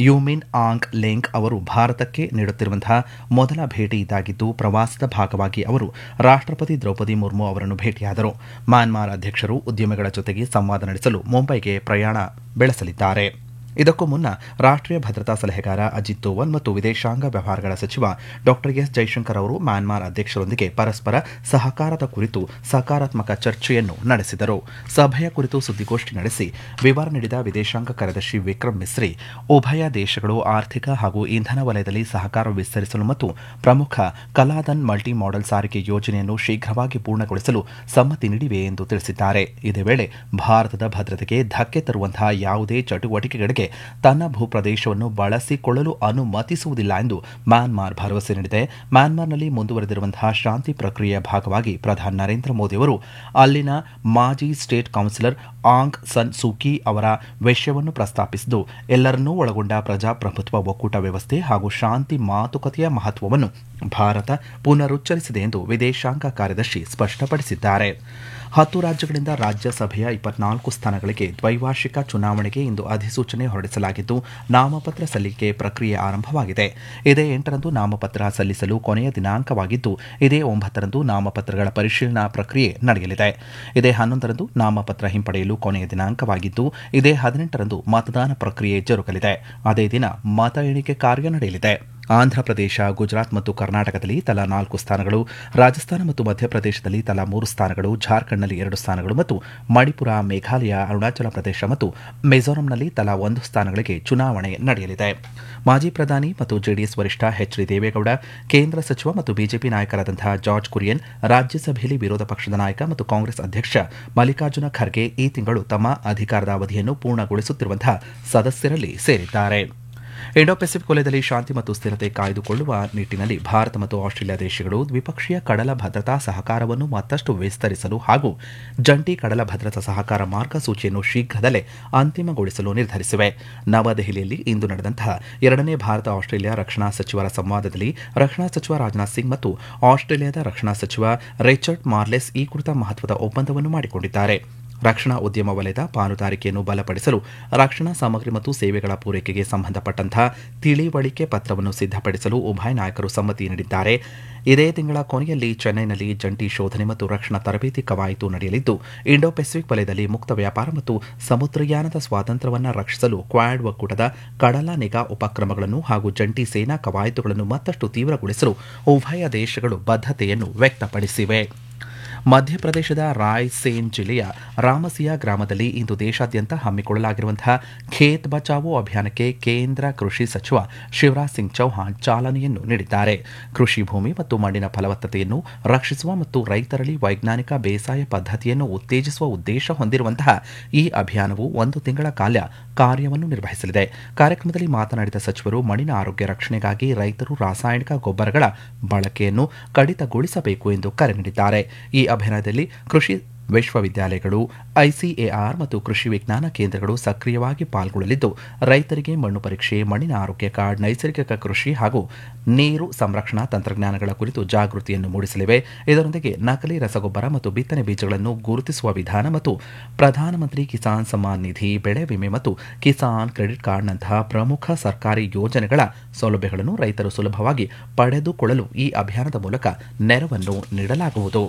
ಯುಮಿನ್ Aung lung ಅವರು ಭಾರತಕ್ಕೆ ನೀಡುತ್ತಿರುವಂತಹ ಮೊದಲ ಭೇಟಿ ಇದಾಗಿದ್ದು ಪ್ರವಾಸದ ಭಾಗವಾಗಿ ಅವರು ರಾಷ್ಟ್ರಪತಿ ದ್ರೌಪದಿ ಮುರ್ಮು ಅವರನ್ನು ಭೇಟಿಯಾದರು ಮ್ಯಾನ್ಮಾರ್ ಅಧ್ಯಕ್ಷರು ಉದ್ಯಮಿಗಳ ಜೊತೆಗೆ ಸಂವಾದ ನಡೆಸಲು ಮುಂಬೈಗೆ ಪ್ರಯಾಣ ಬೆಳೆಸಲಿದ್ದಾರೆ ಇದಕ್ಕೂ ಮುನ್ನ ರಾಷ್ಟ್ರೀಯ ಭದ್ರತಾ ಸಲಹೆಗಾರ ಅಜಿತ್ ದೋವಲ್ ಮತ್ತು ವಿದೇಶಾಂಗ ವ್ಯವಹಾರಗಳ ಸಚಿವ ಡಾ ಎಸ್ ಜೈಶಂಕರ್ ಅವರು ಮ್ಯಾನ್ಮಾರ್ ಅಧ್ಯಕ್ಷರೊಂದಿಗೆ ಪರಸ್ಪರ ಸಹಕಾರದ ಕುರಿತು ಸಕಾರಾತ್ಮಕ ಚರ್ಚೆಯನ್ನು ನಡೆಸಿದರು ಸಭೆಯ ಕುರಿತು ಸುದ್ದಿಗೋಷ್ಠಿ ನಡೆಸಿ ವಿವರ ನೀಡಿದ ವಿದೇಶಾಂಗ ಕಾರ್ಯದರ್ಶಿ ವಿಕ್ರಮ್ ಮಿಸ್ರಿ ಉಭಯ ದೇಶಗಳು ಆರ್ಥಿಕ ಹಾಗೂ ಇಂಧನ ವಲಯದಲ್ಲಿ ಸಹಕಾರ ವಿಸ್ತರಿಸಲು ಮತ್ತು ಪ್ರಮುಖ ಕಲಾದನ್ ಮಲ್ಟಿ ಮಾಡೆಲ್ ಸಾರಿಗೆ ಯೋಜನೆಯನ್ನು ಶೀಘ್ರವಾಗಿ ಪೂರ್ಣಗೊಳಿಸಲು ಸಮ್ಮತಿ ನೀಡಿವೆ ಎಂದು ತಿಳಿಸಿದ್ದಾರೆ ಇದೇ ವೇಳೆ ಭಾರತದ ಭದ್ರತೆಗೆ ಧಕ್ಕೆ ತರುವಂತಹ ಯಾವುದೇ ಚಟುವಟಿಕೆಗಳಿಗೆ ತನ್ನ ಭೂಪ್ರದೇಶವನ್ನು ಬಳಸಿಕೊಳ್ಳಲು ಅನುಮತಿಸುವುದಿಲ್ಲ ಎಂದು ಮ್ಯಾನ್ಮಾರ್ ಭರವಸೆ ನೀಡಿದೆ ಮ್ಯಾನ್ಮಾರ್ನಲ್ಲಿ ಮುಂದುವರೆದಿರುವಂತಹ ಶಾಂತಿ ಪ್ರಕ್ರಿಯೆಯ ಭಾಗವಾಗಿ ಪ್ರಧಾನಿ ನರೇಂದ್ರ ಮೋದಿ ಅವರು ಅಲ್ಲಿನ ಮಾಜಿ state counsellor Aung San Suu Kyi ಅವರ ವಿಷಯವನ್ನು ಪ್ರಸ್ತಾಪಿಸಿದ್ದು ಎಲ್ಲರನ್ನೂ ಒಳಗೊಂಡ ಪ್ರಜಾಪ್ರಭುತ್ವ ಒಕ್ಕೂಟ ವ್ಯವಸ್ಥೆ ಹಾಗೂ ಶಾಂತಿ ಮಾತುಕತೆಯ ಮಹತ್ವವನ್ನು ಭಾರತ ಪುನರುಚ್ಚರಿಸಿದೆ ಎಂದು ವಿದೇಶಾಂಗ ಕಾರ್ಯದರ್ಶಿ ಸ್ಪಷ್ಟಪಡಿಸಿದ್ದಾರೆ ಹತ್ತು ರಾಜ್ಯಗಳಿಂದ ರಾಜ್ಯಸಭೆಯ ಇಪ್ಪತ್ನಾಲ್ಕು ಸ್ಥಾನಗಳಿಗೆ ದ್ವೈವಾರ್ಷಿಕ ಚುನಾವಣೆಗೆ ಇಂದು ಅಧಿಸೂಚನೆ ಹೊರಡಿಸಲಾಗಿದ್ದು ನಾಮಪತ್ರ ಸಲ್ಲಿಕೆ ಪ್ರಕ್ರಿಯೆ ಆರಂಭವಾಗಿದೆ ಇದೇ ಎಂಟರಂದು ನಾಮಪತ್ರ ಸಲ್ಲಿಸಲು ಕೊನೆಯ ದಿನಾಂಕವಾಗಿದ್ದು ಇದೇ ಒಂಬತ್ತರಂದು ನಾಮಪತ್ರಗಳ ಪರಿಶೀಲನಾ ಪ್ರಕ್ರಿಯೆ ನಡೆಯಲಿದೆ ಇದೇ ಹನ್ನೊಂದರಂದು ನಾಮಪತ್ರ ಹಿಂಪಡೆಯಲು ಕೊನೆಯ ದಿನಾಂಕವಾಗಿದ್ದು ಇದೇ ಹದಿನೆಂಟರಂದು ಮತದಾನ ಪ್ರಕ್ರಿಯೆ ಜರುಗಲಿದೆ ಅದೇ ದಿನ ಮತ ಎಣಿಕೆ ಕಾರ್ಯ ನಡೆಯಲಿದೆ ಆಂಧ್ರಪ್ರದೇಶ ಗುಜರಾತ್ ಮತ್ತು ಕರ್ನಾಟಕದಲ್ಲಿ ತಲಾ ನಾಲ್ಕು ಸ್ಥಾನಗಳು ರಾಜಸ್ಥಾನ ಮತ್ತು ಮಧ್ಯಪ್ರದೇಶದಲ್ಲಿ ತಲಾ ಮೂರು ಸ್ಥಾನಗಳು ಜಾರ್ಖಂಡ್ನಲ್ಲಿ ಎರಡು ಸ್ಥಾನಗಳು ಮತ್ತು ಮಣಿಪುರ ಮೇಘಾಲಯ ಅರುಣಾಚಲ ಪ್ರದೇಶ ಮತ್ತು ಮಿಜೋರಂನಲ್ಲಿ ತಲಾ ಒಂದು ಸ್ಥಾನಗಳಿಗೆ ಚುನಾವಣೆ ನಡೆಯಲಿದೆ ಮಾಜಿ ಪ್ರಧಾನಿ ಮತ್ತು ಜೆಡಿಎಸ್ ವರಿಷ್ಠ ಎಚ್ ಡಿ ದೇವೇಗೌಡ ಕೇಂದ್ರ ಸಚಿವ ಮತ್ತು ಬಿಜೆಪಿ ನಾಯಕರಾದಂತಹ ಜಾರ್ಜ್ ಕುರಿಯನ್ ರಾಜ್ಯಸಭೆಯಲ್ಲಿ ವಿರೋಧ ಪಕ್ಷದ ನಾಯಕ ಮತ್ತು ಕಾಂಗ್ರೆಸ್ ಅಧ್ಯಕ್ಷ ಮಲ್ಲಿಕಾರ್ಜುನ ಖರ್ಗೆ ಈ ತಿಂಗಳು ತಮ್ಮ ಅಧಿಕಾರದ ಅವಧಿಯನ್ನು ಪೂರ್ಣಗೊಳಿಸುತ್ತಿರುವಂತಹ ಸದಸ್ಯರಲ್ಲಿ ಸೇರಿದ್ದಾರೆ ಇಂಡೋ ಪೆಸಿಫಿಕ್ ವಲಯದಲ್ಲಿ ಶಾಂತಿ ಮತ್ತು ಸ್ಥಿರತೆ ಕಾಯ್ದುಕೊಳ್ಳುವ ನಿಟ್ಟಿನಲ್ಲಿ ಭಾರತ ಮತ್ತು ಆಸ್ಟ್ರೇಲಿಯಾ ದೇಶಗಳು ದ್ವಿಪಕ್ಷೀಯ ಕಡಲ ಭದ್ರತಾ ಸಹಕಾರವನ್ನು ಮತ್ತಷ್ಟು ವಿಸ್ತರಿಸಲು ಹಾಗೂ ಜಂಟಿ ಕಡಲ ಭದ್ರತಾ ಸಹಕಾರ ಮಾರ್ಗಸೂಚಿಯನ್ನು ಶೀಘ್ರದಲ್ಲೇ ಅಂತಿಮಗೊಳಿಸಲು ನಿರ್ಧರಿಸಿವೆ ನವದೆಹಲಿಯಲ್ಲಿ ಇಂದು ನಡೆದಂತಹ ಎರಡನೇ ಭಾರತ ಆಸ್ಟ್ರೇಲಿಯಾ ರಕ್ಷಣಾ ಸಚಿವರ ಸಂವಾದದಲ್ಲಿ ರಕ್ಷಣಾ ಸಚಿವ ರಾಜನಾಥ್ ಸಿಂಗ್ ಮತ್ತು ಆಸ್ಟ್ರೇಲಿಯಾದ ರಕ್ಷಣಾ ಸಚಿವ ರಿಚರ್ಡ್ ಮಾರ್ಲೆಸ್ ಈ ಕುರಿತ ಮಹತ್ವದ ಒಪ್ಪಂದವನ್ನು ಮಾಡಿಕೊಂಡಿದ್ದಾರೆ ರಕ್ಷಣಾ ಉದ್ಯಮ ವಲಯದ ಪಾಲುದಾರಿಕೆಯನ್ನು ಬಲಪಡಿಸಲು ರಕ್ಷಣಾ ಸಾಮಗ್ರಿ ಮತ್ತು ಸೇವೆಗಳ ಪೂರೈಕೆಗೆ ಸಂಬಂಧಪಟ್ಟಂತಹ ತಿಳಿವಳಿಕೆ ಪತ್ರವನ್ನು ಸಿದ್ಧಪಡಿಸಲು ಉಭಯ ನಾಯಕರು ಸಮ್ಮತಿ ನೀಡಿದ್ದಾರೆ ಇದೇ ತಿಂಗಳ ಕೊನೆಯಲ್ಲಿ ಚೆನ್ನೈನಲ್ಲಿ ಜಂಟಿ ಶೋಧನೆ ಮತ್ತು ರಕ್ಷಣಾ ತರಬೇತಿ ಕವಾಯತು ನಡೆಯಲಿದ್ದು ಇಂಡೋ ಪೆಸಿಫಿಕ್ ವಲಯದಲ್ಲಿ ಮುಕ್ತ ವ್ಯಾಪಾರ ಮತ್ತು ಸಮುದ್ರಯಾನದ ಸ್ವಾತಂತ್ರ್ಯವನ್ನು ರಕ್ಷಿಸಲು ಕ್ವಾಡ್ ಒಕ್ಕೂಟದ ಕಡಲ ನಿಗಾ ಉಪಕ್ರಮಗಳನ್ನು ಹಾಗೂ ಜಂಟಿ ಸೇನಾ ಕವಾಯತುಗಳನ್ನು ಮತ್ತಷ್ಟು ತೀವ್ರಗೊಳಿಸಲು ಉಭಯ ದೇಶಗಳು ಬದ್ಧತೆಯನ್ನು ವ್ಯಕ್ತಪಡಿಸಿವೆ ಮಧ್ಯಪ್ರದೇಶದ ರಾಯ್ಸೇನ್ ಜಿಲ್ಲೆಯ ರಾಮಸಿಯಾ ಗ್ರಾಮದಲ್ಲಿ ಇಂದು ದೇಶಾದ್ಯಂತ ಹಮ್ಮಿಕೊಳ್ಳಲಾಗಿರುವಂತಹ ಖೇತ್ ಬಚಾವೋ ಅಭಿಯಾನಕ್ಕೆ ಕೇಂದ್ರ ಕೃಷಿ ಸಚಿವ ಶಿವರಾಜ್ ಸಿಂಗ್ ಚೌಹಾಣ್ ಚಾಲನೆಯನ್ನು ನೀಡಿದ್ದಾರೆ ಕೃಷಿ ಭೂಮಿ ಮತ್ತು ಮಣ್ಣಿನ ಫಲವತ್ತತೆಯನ್ನು ರಕ್ಷಿಸುವ ಮತ್ತು ರೈತರಲ್ಲಿ ವೈಜ್ಞಾನಿಕ ಬೇಸಾಯ ಪದ್ಧತಿಯನ್ನು ಉತ್ತೇಜಿಸುವ ಉದ್ದೇಶ ಹೊಂದಿರುವಂತಹ ಈ ಅಭಿಯಾನವು ಒಂದು ತಿಂಗಳ ಕಾಲ ಕಾರ್ಯವನ್ನು ನಿರ್ವಹಿಸಲಿದೆ ಕಾರ್ಯಕ್ರಮದಲ್ಲಿ ಮಾತನಾಡಿದ ಸಚಿವರು ಮಣ್ಣಿನ ಆರೋಗ್ಯ ರಕ್ಷಣೆಗಾಗಿ ರೈತರು ರಾಸಾಯನಿಕ ಗೊಬ್ಬರಗಳ ಬಳಕೆಯನ್ನು ಕಡಿತಗೊಳಿಸಬೇಕು ಎಂದು ಕರೆ ನೀಡಿದ್ದಾರೆ ಈ ಅಭಿಯಾನದಲ್ಲಿ ಕೃಷಿ ವಿಶ್ವವಿದ್ಯಾಲಯಗಳು ಐಸಿಎಆರ್ ಮತ್ತು ಕೃಷಿ ವಿಜ್ಞಾನ ಕೇಂದ್ರಗಳು ಸಕ್ರಿಯವಾಗಿ ಪಾಲ್ಗೊಳ್ಳಲಿದ್ದು ರೈತರಿಗೆ ಮಣ್ಣು ಪರೀಕ್ಷೆ ಮಣ್ಣಿನ ಆರೋಗ್ಯ ಕಾರ್ಡ್ ನೈಸರ್ಗಿಕ ಕೃಷಿ ಹಾಗೂ ನೀರು ಸಂರಕ್ಷಣಾ ತಂತ್ರಜ್ಞಾನಗಳ ಕುರಿತು ಜಾಗೃತಿಯನ್ನು ಮೂಡಿಸಲಿವೆ ಇದರೊಂದಿಗೆ ನಕಲಿ ರಸಗೊಬ್ಬರ ಮತ್ತು ಬಿತ್ತನೆ ಬೀಜಗಳನ್ನು ಗುರುತಿಸುವ ವಿಧಾನ ಮತ್ತು ಪ್ರಧಾನಮಂತ್ರಿ ಕಿಸಾನ್ ಸಮ್ಮಾನ್ ನಿಧಿ ಬೆಳೆ ವಿಮೆ ಮತ್ತು ಕಿಸಾನ್ ಕ್ರೆಡಿಟ್ ಕಾರ್ಡ್ನಂತಹ ಪ್ರಮುಖ ಸರ್ಕಾರಿ ಯೋಜನೆಗಳ ಸೌಲಭ್ಯಗಳನ್ನು ರೈತರು ಸುಲಭವಾಗಿ ಪಡೆದುಕೊಳ್ಳಲು ಈ ಅಭಿಯಾನದ ಮೂಲಕ ನೆರವನ್ನು ನೀಡಲಾಗುವುದು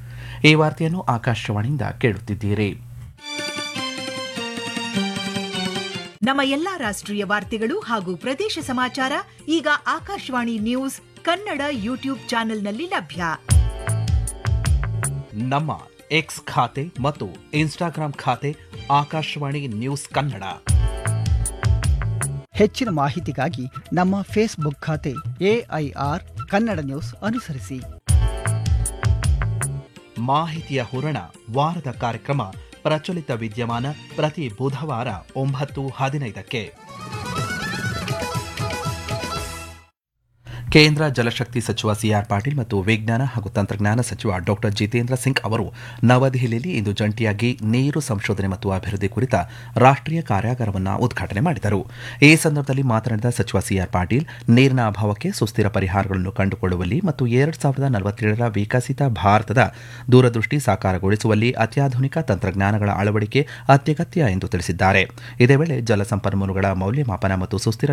ಈ ವಾರ್ತೆಯನ್ನು ಆಕಾಶವಾಣಿಯಿಂದ ಕೇಳುತ್ತಿದ್ದೀರಿ ನಮ್ಮ ಎಲ್ಲಾ ರಾಷ್ಟ್ರೀಯ ವಾರ್ತೆಗಳು ಹಾಗೂ ಪ್ರದೇಶ ಸಮಾಚಾರ ಈಗ ಆಕಾಶವಾಣಿ ನ್ಯೂಸ್ ಕನ್ನಡ ಯೂಟ್ಯೂಬ್ ಚಾನೆಲ್ನಲ್ಲಿ ಲಭ್ಯ ನಮ್ಮ ಎಕ್ಸ್ ಖಾತೆ ಮತ್ತು ಇನ್ಸ್ಟಾಗ್ರಾಂ ಖಾತೆ ಆಕಾಶವಾಣಿ ನ್ಯೂಸ್ ಕನ್ನಡ ಹೆಚ್ಚಿನ ಮಾಹಿತಿಗಾಗಿ ನಮ್ಮ ಫೇಸ್ಬುಕ್ ಖಾತೆ ಎಐಆರ್ ಕನ್ನಡ ನ್ಯೂಸ್ ಅನುಸರಿಸಿ ಮಾಹಿತಿಯ ಹೂರಣ ವಾರದ ಕಾರ್ಯಕ್ರಮ ಪ್ರಚಲಿತ ವಿದ್ಯಮಾನ ಪ್ರತಿ ಬುಧವಾರ ಒಂಬತ್ತು ಹದಿನೈದಕ್ಕೆ ಕೇಂದ್ರ ಜಲಶಕ್ತಿ ಸಚಿವ ಸಿಆರ್ ಪಾಟೀಲ್ ಮತ್ತು ವಿಜ್ಞಾನ ಹಾಗೂ ತಂತ್ರಜ್ಞಾನ ಸಚಿವ ಡಾಕ್ಟರ್ ಜಿತೇಂದ್ರ ಸಿಂಗ್ ಅವರು ನವದೆಹಲಿಯಲ್ಲಿ ಇಂದು ಜಂಟಿಯಾಗಿ ನೀರು ಸಂಶೋಧನೆ ಮತ್ತು ಅಭಿವೃದ್ಧಿ ಕುರಿತ ರಾಷ್ಟ್ರೀಯ ಕಾರ್ಯಾಗಾರವನ್ನು ಉದ್ಘಾಟನೆ ಮಾಡಿದರು ಈ ಸಂದರ್ಭದಲ್ಲಿ ಮಾತನಾಡಿದ ಸಚಿವ ಸಿಆರ್ ಪಾಟೀಲ್ ನೀರಿನ ಅಭಾವಕ್ಕೆ ಸುಸ್ಥಿರ ಪರಿಹಾರಗಳನ್ನು ಕಂಡುಕೊಳ್ಳುವಲ್ಲಿ ಮತ್ತು ಎರಡ್ ಸಾವಿರದ ನಲವತ್ತೇಳರ ವಿಕಸಿತ ಭಾರತದ ದೂರದೃಷ್ಟಿ ಸಾಕಾರಗೊಳಿಸುವಲ್ಲಿ ಅತ್ಯಾಧುನಿಕ ತಂತ್ರಜ್ಞಾನಗಳ ಅಳವಡಿಕೆ ಅತ್ಯಗತ್ಯ ಎಂದು ತಿಳಿಸಿದ್ದಾರೆ ಇದೇ ವೇಳೆ ಜಲಸಂಪನ್ಮೂಲಗಳ ಮೌಲ್ಯಮಾಪನ ಮತ್ತು ಸುಸ್ಥಿರ